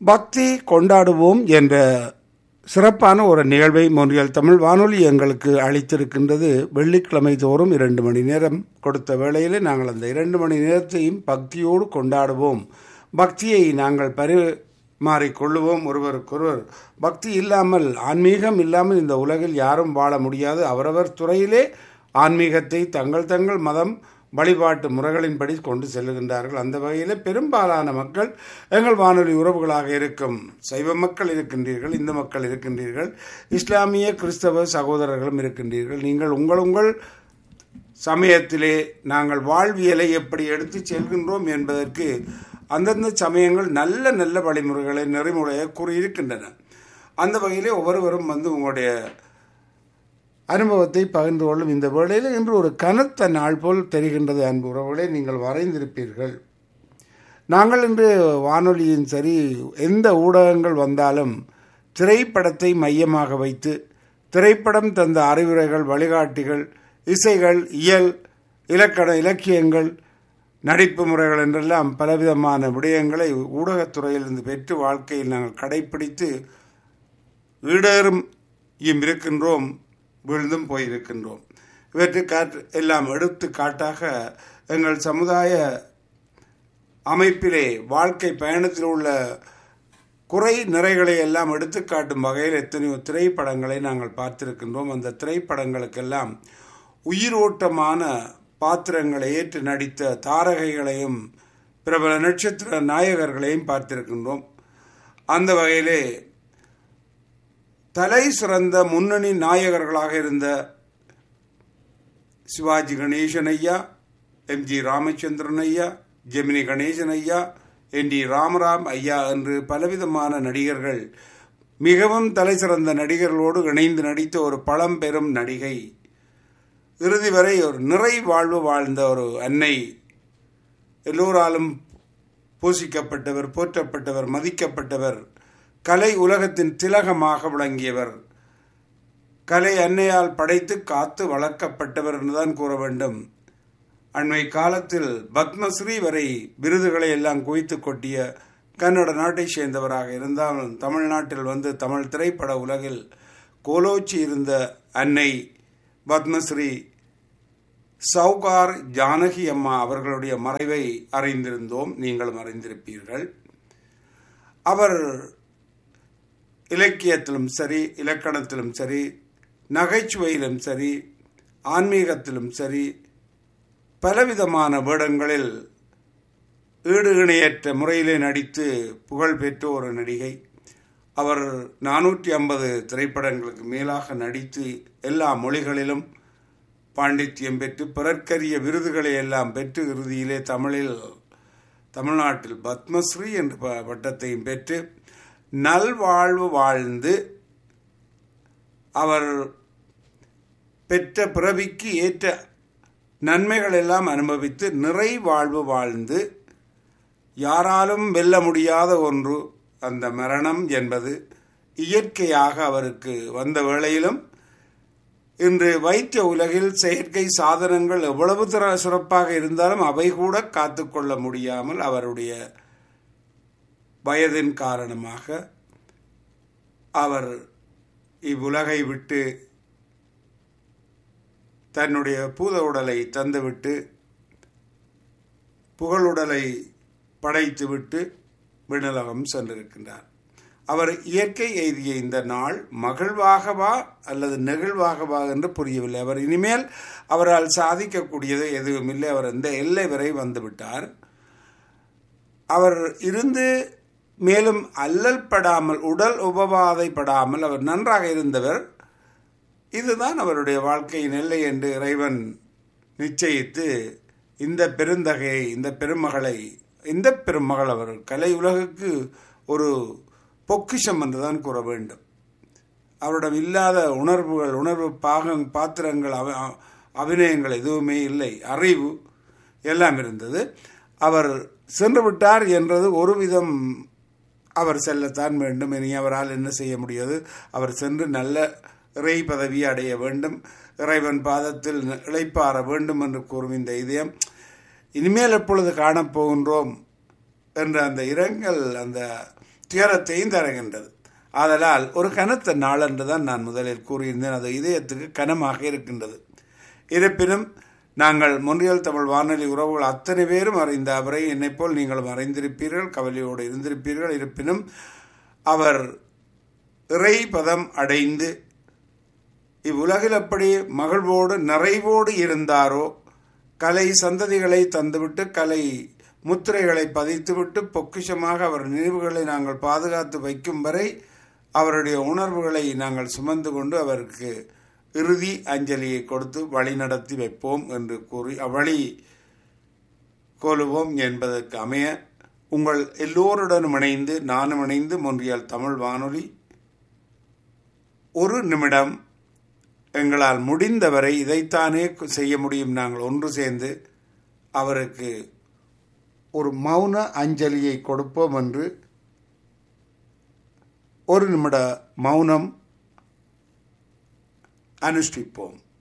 பக்தி கொண்டாடுவோம் என்ற சிறப்பான ஒரு நிகழ்வை மொன்றியல் தமிழ் வானொலி எங்களுக்கு அளித்திருக்கின்றது வெள்ளிக்கிழமை தோறும் இரண்டு மணி நேரம் கொடுத்த வேளையிலே நாங்கள் அந்த இரண்டு மணி நேரத்தையும் பக்தியோடு கொண்டாடுவோம் பக்தியை நாங்கள் பரிமாறிக்கொள்ளுவோம் ஒருவருக்கொருவர் பக்தி இல்லாமல் ஆன்மீகம் இல்லாமல் இந்த உலகில் யாரும் வாழ முடியாது அவரவர் துறையிலே ஆன்மீகத்தை தங்கள் தங்கள் மதம் வழிபாட்டு முறைகளின்படி கொண்டு செல்லுகின்றார்கள் அந்த வகையில் பெரும்பாலான மக்கள் எங்கள் வானொலி உறவுகளாக இருக்கும் சைவ மக்கள் இருக்கின்றீர்கள் இந்து மக்கள் இருக்கின்றீர்கள் இஸ்லாமிய கிறிஸ்தவ சகோதரர்களும் இருக்கின்றீர்கள் நீங்கள் உங்கள் உங்கள் சமயத்திலே நாங்கள் வாழ்வியலை எப்படி எடுத்து செல்கின்றோம் என்பதற்கு அந்தந்த சமயங்கள் நல்ல நல்ல வழிமுறைகளை நெறிமுறையை கூறியிருக்கின்றன அந்த வகையிலே ஒவ்வொருவரும் வந்து உங்களுடைய அனுபவத்தை பகிர்ந்து கொள்ளும் இந்த வேளையில் இன்று ஒரு கனத்த நாள் போல் தெரிகின்றது அன்பு உறவுகளை நீங்கள் வரைந்திருப்பீர்கள் நாங்கள் இன்று வானொலியின் சரி எந்த ஊடகங்கள் வந்தாலும் திரைப்படத்தை மையமாக வைத்து திரைப்படம் தந்த அறிவுரைகள் வழிகாட்டிகள் இசைகள் இயல் இலக்கண இலக்கியங்கள் நடிப்பு முறைகள் என்றெல்லாம் பலவிதமான விடயங்களை ஊடகத்துறையிலிருந்து பெற்று வாழ்க்கையில் நாங்கள் கடைபிடித்து ஈடேறும் இருக்கின்றோம் வீழ்ந்தும் போயிருக்கின்றோம் இவற்றை காட்டு எல்லாம் எடுத்து காட்டாக எங்கள் சமுதாய அமைப்பிலே வாழ்க்கை பயணத்தில் உள்ள குறை நிறைகளை எல்லாம் எடுத்து காட்டும் வகையில் எத்தனையோ திரைப்படங்களை நாங்கள் பார்த்திருக்கின்றோம் அந்த திரைப்படங்களுக்கெல்லாம் உயிரோட்டமான பாத்திரங்களை ஏற்று நடித்த தாரகைகளையும் பிரபல நட்சத்திர நாயகர்களையும் பார்த்திருக்கின்றோம் அந்த வகையிலே தலை சிறந்த முன்னணி நாயகர்களாக இருந்த சிவாஜி கணேசன் ஐயா எம்ஜி ராமச்சந்திரன் ஐயா ஜெமினி கணேசன் ஐயா என் டி ராமராம் ஐயா என்று பலவிதமான நடிகர்கள் மிகவும் தலை சிறந்த நடிகர்களோடு இணைந்து நடித்த ஒரு பழம்பெரும் நடிகை இறுதி வரை ஒரு நிறை வாழ்வு வாழ்ந்த ஒரு அன்னை எல்லோராலும் பூசிக்கப்பட்டவர் போற்றப்பட்டவர் மதிக்கப்பட்டவர் கலை உலகத்தின் திலகமாக விளங்கியவர் கலை அன்னையால் படைத்து காத்து வளர்க்கப்பட்டவர் என்றுதான் கூற வேண்டும் அண்மை காலத்தில் பத்மஸ்ரீ வரை விருதுகளை எல்லாம் குவித்து கொட்டிய கன்னட நாட்டை சேர்ந்தவராக இருந்தாலும் தமிழ்நாட்டில் வந்து தமிழ் திரைப்பட உலகில் கோலோச்சி இருந்த அன்னை பத்மஸ்ரீ சவுகார் ஜானகி அம்மா அவர்களுடைய மறைவை அறிந்திருந்தோம் நீங்களும் அறிந்திருப்பீர்கள் அவர் இலக்கியத்திலும் சரி இலக்கணத்திலும் சரி நகைச்சுவையிலும் சரி ஆன்மீகத்திலும் சரி பலவிதமான வேடங்களில் ஈடு இணையற்ற முறையிலே நடித்து புகழ் பெற்ற ஒரு நடிகை அவர் நானூற்றி ஐம்பது திரைப்படங்களுக்கு மேலாக நடித்து எல்லா மொழிகளிலும் பாண்டித்யம் பெற்று பிறர்க்கரிய விருதுகளை எல்லாம் பெற்று இறுதியிலே தமிழில் தமிழ்நாட்டில் பத்மஸ்ரீ என்ற பட்டத்தையும் பெற்று நல்வாழ்வு வாழ்ந்து அவர் பெற்ற பிறவிக்கு ஏற்ற நன்மைகள் எல்லாம் அனுபவித்து நிறை வாழ்வு வாழ்ந்து யாராலும் வெல்ல முடியாத ஒன்று அந்த மரணம் என்பது இயற்கையாக அவருக்கு வந்த வேளையிலும் இன்று வைத்திய உலகில் செயற்கை சாதனங்கள் எவ்வளவு திற சிறப்பாக இருந்தாலும் அவை கூட காத்துக்கொள்ள முடியாமல் அவருடைய வயதின் காரணமாக அவர் இவ்வுலகை விட்டு தன்னுடைய பூத உடலை தந்துவிட்டு புகழுடலை படைத்துவிட்டு விண்ணலகம் சென்றிருக்கின்றார் அவர் இயற்கை எய்திய இந்த நாள் மகிழ்வாகவா அல்லது நெகிழ்வாகவா என்று புரியவில்லை அவர் இனிமேல் அவரால் சாதிக்கக்கூடியது எதுவும் இல்லை அவர் இந்த எல்லை வரை வந்துவிட்டார் அவர் இருந்து மேலும் அல்லல் படாமல் உடல் உபவாதைப்படாமல் அவர் நன்றாக இருந்தவர் இதுதான் அவருடைய வாழ்க்கையின் எல்லை என்று இறைவன் நிச்சயித்து இந்த பெருந்தகையை இந்த பெருமகளை இந்த பெருமகள் அவர் கலை உலகுக்கு ஒரு பொக்கிஷம் என்றுதான் கூற வேண்டும் அவரிடம் இல்லாத உணர்வுகள் உணர்வு பாகம் பாத்திரங்கள் அவ அபிநயங்கள் எதுவுமே இல்லை அறிவு எல்லாம் இருந்தது அவர் சென்று விட்டார் என்றது ஒரு விதம் அவர் செல்லத்தான் வேண்டும் இனி அவரால் என்ன செய்ய முடியாது அவர் சென்று நல்ல இறை பதவியை அடைய வேண்டும் இறைவன் பாதத்தில் இழைப்பாற வேண்டும் என்று கூறும் இந்த இதயம் இனிமேல் எப்பொழுது காணப்போகின்றோம் என்ற அந்த இரங்கல் அந்த துயரத்தையும் தருகின்றது ஆதலால் ஒரு கனத்த நாள் என்று தான் நான் முதலில் கூறியிருந்தேன் அது இதயத்துக்கு கனமாக இருக்கின்றது இருப்பினும் நாங்கள் முன்றியல் தமிழ் வானொலி உறவுகள் அத்தனை பேரும் அறிந்த அவரை என்னைப் போல் நீங்களும் அறிந்திருப்பீர்கள் கவலையோடு இருந்திருப்பீர்கள் இருப்பினும் அவர் இறை பதம் அடைந்து இவ்வுலகில் எப்படி மகிழ்வோடு நிறைவோடு இருந்தாரோ கலை சந்ததிகளை தந்துவிட்டு கலை முத்திரைகளை பதித்துவிட்டு பொக்கிஷமாக அவர் நினைவுகளை நாங்கள் பாதுகாத்து வைக்கும் வரை அவருடைய உணர்வுகளை நாங்கள் சுமந்து கொண்டு அவருக்கு இறுதி அஞ்சலியை கொடுத்து வழி நடத்தி வைப்போம் என்று கூறி வழி கொள்வோம் என்பதற்கு அமைய உங்கள் எல்லோருடனும் இணைந்து நானும் இணைந்து மொன்றியால் தமிழ் வானொலி ஒரு நிமிடம் எங்களால் முடிந்தவரை இதைத்தானே செய்ய முடியும் நாங்கள் ஒன்று சேர்ந்து அவருக்கு ஒரு மௌன அஞ்சலியை கொடுப்போம் என்று ஒரு நிமிட மௌனம் அனுஷ்டிப்போம்